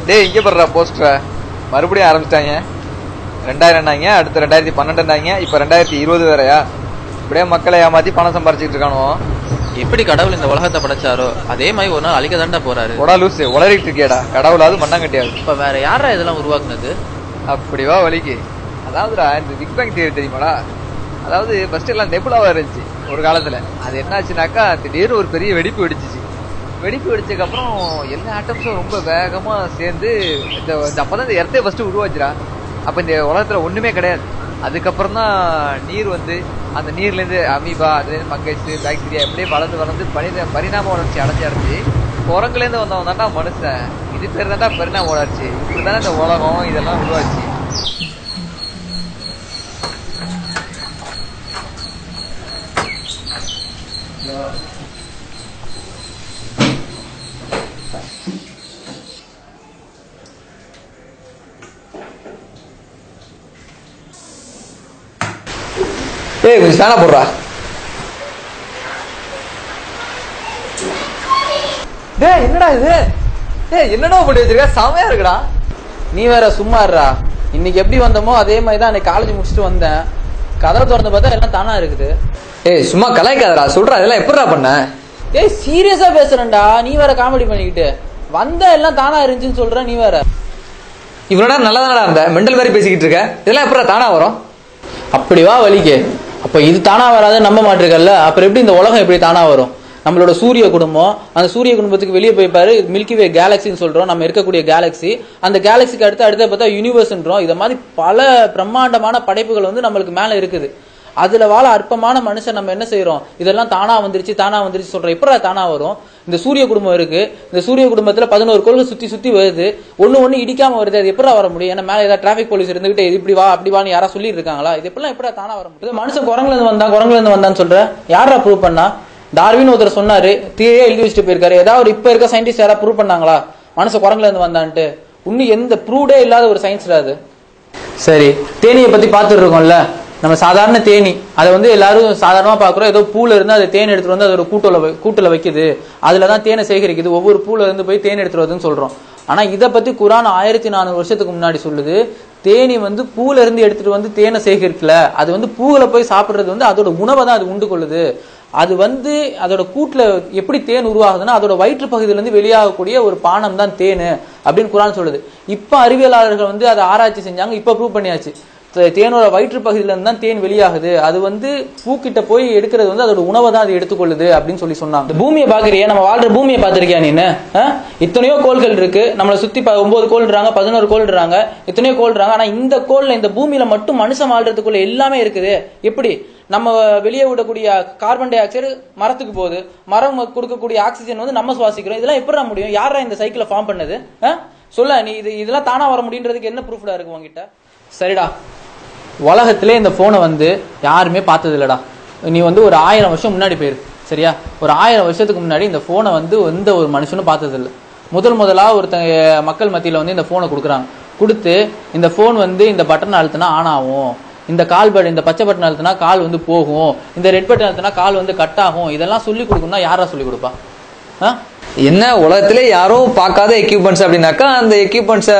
டேய் இங்க படுறா போஸ்டரை மறுபடியும் ஆரம்பிச்சிட்டாங்க ரெண்டாயிரம்னாங்க அடுத்து ரெண்டாயிரத்தி பன்னெண்டுனாங்க இப்ப ரெண்டாயிரத்தி இருபது வேறயா இப்படியே மக்களை ஏமாத்தி பணம் சம்பாரிச்சிட்டு இருக்கானோ எப்படி கடவுள் இந்த உலகத்தை படைச்சாரோ அதே மாதிரி ஒரு நாள் அழிக்க தாண்டா போறாரு உடா லூசு உளறிட்டு இருக்கியாடா கடவுளாவது மண்ணாங்கட்டியாது இப்ப வேற யாரா இதெல்லாம் உருவாக்குனது அப்படிவா வலிக்கு அதாவதுடா இந்த பிக் பேங் தியரி தெரியுமாடா அதாவது ஃபர்ஸ்ட் எல்லாம் நெபுலாவா இருந்துச்சு ஒரு காலத்துல அது என்னாச்சுனாக்கா திடீர்னு ஒரு பெரிய வெடிப்பு வெடிச்சிச்சு வெடிப்பு வெடிச்சதுக்கு அப்புறம் எல்லா ஆட்டம்ஸும் ரொம்ப வேகமா சேர்ந்து இந்த இந்த அப்பதான் இந்த இடத்தையே ஃபர்ஸ்ட் உருவாச்சுடா அப்ப இந்த உலகத்துல ஒண்ணுமே கிடையாது அதுக்கப்புறம் தான் நீர் வந்து அந்த நீர்ல இருந்து அமீபா அதுல இருந்து ஃபங்கஸ் பாக்டீரியா எப்படியே வளர்ந்து வளர்ந்து பரிண பரிணாம வளர்ச்சி அடைஞ்சு அடைஞ்சு குரங்குல இருந்து வந்தவன் தான்டா மனுஷன் இது பேர் தான்டா பரிணாம வளர்ச்சி இப்படிதானே இந்த உலகம் இதெல்லாம் உருவாச்சு ஏய் கொஞ்சம் ஸ்டாண்டா போடுறா டேய் என்னடா இது டேய் என்னடா போட்டு வச்சிருக்க செமையா இருக்குடா நீ வேற சும்மா இருடா இன்னைக்கு எப்படி வந்தோமோ அதே மாதிரி தான் அன்னைக்கு காலேஜ் முடிச்சுட்டு வந்தேன் கதவை திறந்து பார்த்தா எல்லாம் தானா இருக்குது ஏய் சும்மா கலாய்க்காதடா சொல்றா இதெல்லாம் எப்படிடா பண்ண ஏய் சீரியஸா பேசுறேன்டா நீ வேற காமெடி பண்ணிக்கிட்டு வந்த எல்லாம் தானா இருந்துச்சுன்னு சொல்ற நீ வேற இவனடா நல்லா தானடா இருந்த மெண்டல் மாதிரி பேசிக்கிட்டு இருக்க இதெல்லாம் எப்படிடா தானா வரும் அப்படி வா வலிக்கு அப்ப இது தானா வராது நம்ப மாட்டிருக்கல்ல அப்புறம் எப்படி இந்த உலகம் எப்படி தானா வரும் நம்மளோட சூரிய குடும்பம் அந்த சூரிய குடும்பத்துக்கு வெளியே போய் பாரு மில்கி வே கேலக்சின்னு சொல்றோம் நம்ம இருக்கக்கூடிய கேலக்ஸி அந்த கேலக்சிக்கு அடுத்து அடுத்த பார்த்தா யூனிவர்ஸ்ன்றோம் இத மாதிரி பல பிரம்மாண்டமான படைப்புகள் வந்து நம்மளுக்கு மேல இருக்குது அதுல வாழ அற்பமான மனுஷன் நம்ம என்ன செய்யறோம் இதெல்லாம் தானா வந்துருச்சு தானா வந்துருச்சு சொல்றோம் எப்படா தானா வரும் இந்த சூரிய குடும்பம் இருக்கு இந்த சூரிய குடும்பத்துல பதினோரு கோள்கள் சுத்தி சுத்தி வருது ஒண்ணு ஒண்ணு இடிக்காம வருது அது எப்படா வர முடியும் ஏன்னா மேல ஏதாவது டிராபிக் போலீஸ் இருந்துகிட்டு இது இப்படி வா அப்படி வான்னு யாரா சொல்லி இருக்காங்களா இது எப்படிலாம் எப்படா தானா வர முடியும் இது மனுஷன் குரங்குல இருந்து வந்தான் குரங்குல இருந்து வந்தான்னு சொல்ற யாரா ப்ரூவ் பண்ணா டார்வின் ஒருத்தர் சொன்னாரு தீயே எழுதி வச்சுட்டு போயிருக்காரு ஏதாவது ஒரு இப்ப இருக்க சயின்டிஸ்ட் யாரா ப்ரூவ் பண்ணாங்களா மனுஷன் குரங்குல இருந்து வந்தான்ட்டு இன்னும் எந்த ப்ரூவ்டே இல்லாத ஒரு சயின்ஸ் அது சரி தேனியை பத்தி பார்த்துட்டு இருக்கோம்ல நம்ம சாதாரண தேனி அதை வந்து எல்லாரும் சாதாரணமா பாக்குறோம் ஏதோ பூல இருந்து அது தேன் எடுத்துட்டு வந்து அதோட கூட்டுல வை- கூட்டுல வைக்குது அதுல தான் தேனை சேகரிக்குது ஒவ்வொரு பூல இருந்து போய் தேன் எடுத்துட்டு வருதுன்னு சொல்றோம் ஆனா இத பத்தி குரான் ஆயிரத்தி நானூறு வருஷத்துக்கு முன்னாடி சொல்லுது தேனி வந்து பூல இருந்து எடுத்துட்டு வந்து தேனை சேகரிக்கல அது வந்து பூவுல போய் சாப்பிடுறது வந்து அதோட உணவை தான் அது உண்டு கொள்ளுது அது வந்து அதோட கூட்டுல எப்படி தேன் உருவாகுதுன்னா அதோட வயிற்று பகுதியில இருந்து வெளியாகக்கூடிய ஒரு பானம் தான் தேன் அப்படின்னு குரான் சொல்லுது இப்ப அறிவியலாளர்கள் வந்து அதை ஆராய்ச்சி செஞ்சாங்க இப்ப ப்ரூவ் பண்ணியாச்சு தே- தேனோட வயிற்று பகுதியில இருந்து தான் தேன் வெளியாகுது அது வந்து பூக்கிட்ட போய் எடுக்கிறது வந்து அதோட உணவை தான் அது எடுத்துக்கொள்ளுது அப்படின்னு சொல்லி சொன்னாங்க இந்த பூமியை பாக்குறியா நம்ம வாழ்ற பூமியை பாத்திருக்கியா நீனு ஆ? இத்தனையோ கோள்கள் இருக்கு நம்மளை சுத்தி ப- ஒன்பது கோள்றாங்க பதினோரு கோள்றாங்க இத்தனையோ கோள்றாங்க ஆனா இந்த கோள்ல இந்த பூமியில மட்டும் மனுஷன் வாழ்றதுக்குள்ள எல்லாமே இருக்குது எப்படி நம்ம வெளியே விடக்கூடிய கார்பன் டை ஆக்சைடு மரத்துக்கு போகுது மரம் கொடுக்கக்கூடிய ஆக்சிஜன் வந்து நம்ம சுவாசிக்கிறோம் இதெல்லாம் எப்படி முடியும் யாரா இந்த சைக்கிளை ஃபார்ம் பண்ணது ஆ? சொல்ல நீ இது இதெல்லாம் தானா வர முடியுன்றதுக்கு என்ன ப்ரூஃப்டா இருக்கு உங்ககிட்ட சரிடா உலகத்திலே இந்த போனை வந்து யாருமே பார்த்தது இல்லடா நீ வந்து ஒரு ஆயிரம் வருஷம் முன்னாடி போயிரு சரியா ஒரு ஆயிரம் வருஷத்துக்கு முன்னாடி இந்த போனை வந்து எந்த ஒரு மனுஷனும் பார்த்தது இல்லை முதல் முதலா ஒருத்தங்க மக்கள் மத்தியில வந்து இந்த போனை கொடுக்குறாங்க கொடுத்து இந்த போன் வந்து இந்த பட்டன் அழுத்தினா ஆன் ஆகும் இந்த கால் பட் இந்த பச்சை பட்டன் அழுத்தினா கால் வந்து போகும் இந்த ரெட் பட்டன் அழுத்தினா கால் வந்து கட் ஆகும் இதெல்லாம் சொல்லி கொடுக்கணும்னா யாரா சொல்லி கொடுப்பா ஆ என்ன உலகத்திலே யாரும் பார்க்காத எக்யூப்மெண்ட்ஸ் அப்படின்னாக்கா அந்த எக்யூப்மெண்ட்ஸை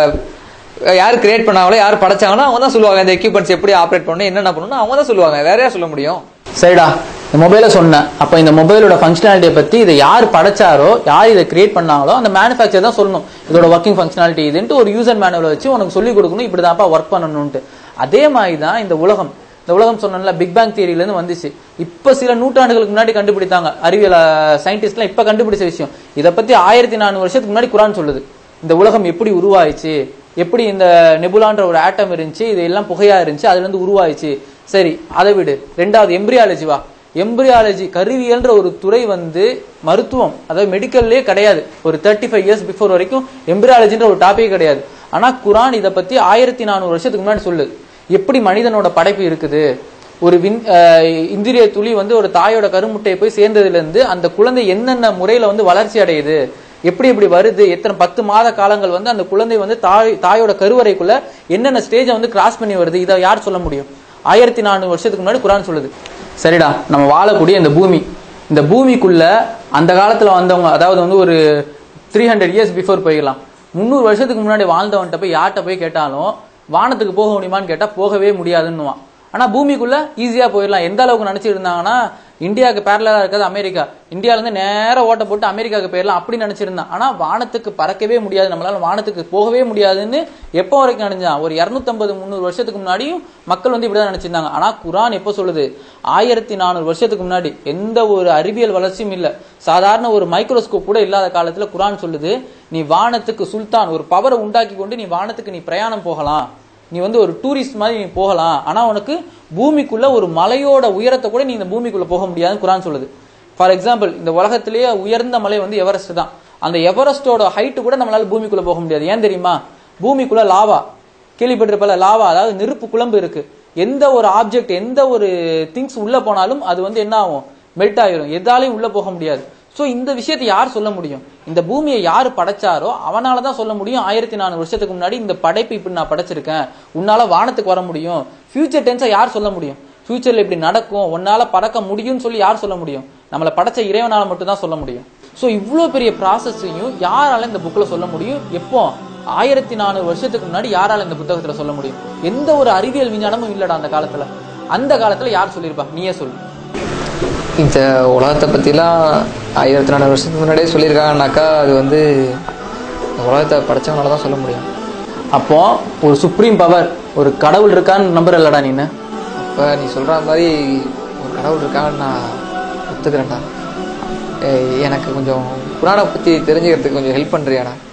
யார் கிரியேட் பண்ணாங்களோ யார் படைச்சாங்களோ அவங்க தான் சொல்லுவாங்க இந்த எக்யூப்மெண்ட்ஸ் எப்படி ஆப்ரேட் பண்ணணும் என்னென்ன பண்ணணும் அவங்க தான் சொல்லுவாங்க வேற யார் சொல்ல முடியும் சரிடா இந்த மொபைலை சொன்னேன் அப்ப இந்த மொபைலோட ஃபங்க்ஷனாலிட்டியை பத்தி இதை யார் படைச்சாரோ யார் இதை கிரியேட் பண்ணாங்களோ அந்த மேனுஃபேக்சர் தான் சொல்லணும் இதோட ஒர்க்கிங் ஃபங்க்ஷனாலிட்டி இதுன்ட்டு ஒரு யூசர் மேனுவலை வச்சு உனக்கு சொல்லி கொடுக்கணும் இப்படிதான்ப்பா ஒர்க் பண்ணணும்ட்டு அதே மாதிரி தான் இந்த உலகம் இந்த உலகம் சொன்னல பிக் பேங் தியரியில இருந்து வந்துச்சு இப்ப சில நூற்றாண்டுகளுக்கு முன்னாடி கண்டுபிடித்தாங்க அறிவியல் சயின்டிஸ்ட்லாம் இப்ப கண்டுபிடிச்ச விஷயம் இதை பத்தி ஆயிரத்தி நானூறு வருஷத்துக்கு முன்னாடி குரான் சொல்லுது இந்த உலகம் எப்படி உருவாயிச்சு எப்படி இந்த நெபுலான்ற ஒரு ஆட்டம் இருந்துச்சு இது எல்லாம் புகையா இருந்துச்சு அதுல இருந்து உருவாயிச்சு சரி அதை விடு ரெண்டாவது எம்பிரியாலஜி வா எம்பிரியாலஜி கருவியல்ன்ற ஒரு துறை வந்து மருத்துவம் அதாவது மெடிக்கல்லே கிடையாது ஒரு தேர்ட்டி ஃபைவ் இயர்ஸ் பிஃபோர் வரைக்கும் எம்பிரியாலஜின்ற ஒரு டாபிக் கிடையாது ஆனா குரான் இதை பத்தி ஆயிரத்தி நானூறு வருஷத்துக்கு முன்னாடி சொல்லுது எப்படி மனிதனோட படைப்பு இருக்குது ஒரு வின் அஹ் இந்திரிய துளி வந்து ஒரு தாயோட கருமுட்டையை போய் சேர்ந்ததுல இருந்து அந்த குழந்தை என்னென்ன முறையில வந்து வளர்ச்சி அடையுது எப்படி எப்படி வருது எத்தனை பத்து மாத காலங்கள் வந்து அந்த குழந்தை வந்து தாய் தாயோட கருவறைக்குள்ள என்னென்ன ஸ்டேஜை வந்து கிராஸ் பண்ணி வருது இதை யார் சொல்ல முடியும் ஆயிரத்தி நானூறு வருஷத்துக்கு முன்னாடி குரான் சொல்லுது சரிடா நம்ம வாழக்கூடிய இந்த பூமி இந்த பூமிக்குள்ள அந்த காலத்துல வந்தவங்க அதாவது வந்து ஒரு த்ரீ ஹண்ட்ரட் இயர்ஸ் பிஃபோர் போயிடலாம் முந்நூறு வருஷத்துக்கு முன்னாடி வாழ்ந்தவன்கிட்ட போய் யார்கிட்ட போய் கேட்டாலும் வானத்துக்கு போக முடியுமான்னு கேட்டா போகவே முடியாதுன்னுவான் ஆனா பூமிக்குள்ள ஈஸியா போயிடலாம் எந்த அளவுக்கு நினைச்சிட்டு இருந்தாங்கன்னா இந்தியாவுக்கு பேரலா இருக்கிறது அமெரிக்கா இந்தியால இருந்து நேரா ஓட்ட போட்டு அமெரிக்காவுக்கு போயிடலாம் அப்படி நினைச்சிருந்தான் ஆனா வானத்துக்கு பறக்கவே முடியாது நம்மளால வானத்துக்கு போகவே முடியாதுன்னு எப்போ வரைக்கும் நினைச்சான் ஒரு 250 முந்நூறு வருஷத்துக்கு முன்னாடியும் மக்கள் வந்து இப்படிதான் நினைச்சிருந்தாங்க ஆனா குரான் எப்போ சொல்லுது ஆயிரத்தி நானூறு வருஷத்துக்கு முன்னாடி எந்த ஒரு அறிவியல் வளர்ச்சியும் இல்ல சாதாரண ஒரு மைக்ரோஸ்கோப் கூட இல்லாத காலத்துல குரான் சொல்லுது நீ வானத்துக்கு சுல்தான் ஒரு பவரை உண்டாக்கி கொண்டு நீ வானத்துக்கு நீ பிரயாணம் போகலாம் நீ வந்து ஒரு டூரிஸ்ட் மாதிரி நீ போகலாம் ஆனா உனக்கு பூமிக்குள்ள ஒரு மலையோட உயரத்தை கூட நீ இந்த பூமிக்குள்ள போக முடியாதுன்னு குரான் சொல்லுது ஃபார் எக்ஸாம்பிள் இந்த உலகத்திலேயே உயர்ந்த மலை வந்து எவரெஸ்ட் தான் அந்த எவரெஸ்டோட ஹைட்டு கூட நம்மளால பூமிக்குள்ள போக முடியாது ஏன் தெரியுமா பூமிக்குள்ள லாவா கேள்விப்பட்டிருப்பல லாவா அதாவது நெருப்பு குழம்பு இருக்கு எந்த ஒரு ஆப்ஜெக்ட் எந்த ஒரு திங்ஸ் உள்ள போனாலும் அது வந்து என்ன ஆகும் மெல்ட் ஆயிரும் எதாலையும் உள்ள போக முடியாது சோ இந்த விஷயத்தை யார் சொல்ல முடியும் இந்த பூமியை யார் படைச்சாரோ அவனால தான் சொல்ல முடியும் ஆயிரத்தி நானூறு வருஷத்துக்கு முன்னாடி இந்த படைப்பு இப்படி நான் படைச்சிருக்கேன் உன்னால வானத்துக்கு வர முடியும் ஃபியூச்சர் டென்ஸை யார் சொல்ல முடியும் ஃபியூச்சர்ல இப்படி நடக்கும் உன்னால பறக்க முடியும்னு சொல்லி யார் சொல்ல முடியும் நம்மளை படைச்ச இறைவனால மட்டும் தான் சொல்ல முடியும் சோ இவ்ளோ பெரிய ப்ராசஸையும் யாரால இந்த புக்ல சொல்ல முடியும் எப்போ ஆயிரத்தி நானூறு வருஷத்துக்கு முன்னாடி யாரால இந்த புத்தகத்துல சொல்ல முடியும் எந்த ஒரு அறிவியல் விஞ்ஞானமும் இல்லடா அந்த காலத்துல அந்த காலத்துல யார் சொல்லியிருப்பா நீயே சொல்லு இந்த உலகத்தை பற்றிலாம் ஆயிரத்தி நானூறு வருஷத்துக்கு முன்னாடியே சொல்லியிருக்காங்கனாக்கா அது வந்து இந்த உலகத்தை படைச்சவனால தான் சொல்ல முடியும் அப்போ ஒரு சுப்ரீம் பவர் ஒரு கடவுள் இருக்கான்னு நம்புறல்லடா நீனு அப்போ நீ சொல்கிற மாதிரி ஒரு கடவுள் இருக்கான்னு நான் ஒத்துக்கிறேன்டா ஏய், எனக்கு கொஞ்சம் புராணை பற்றி தெரிஞ்சுக்கிறதுக்கு கொஞ்சம் ஹெல்ப் பண்ணுறியாடா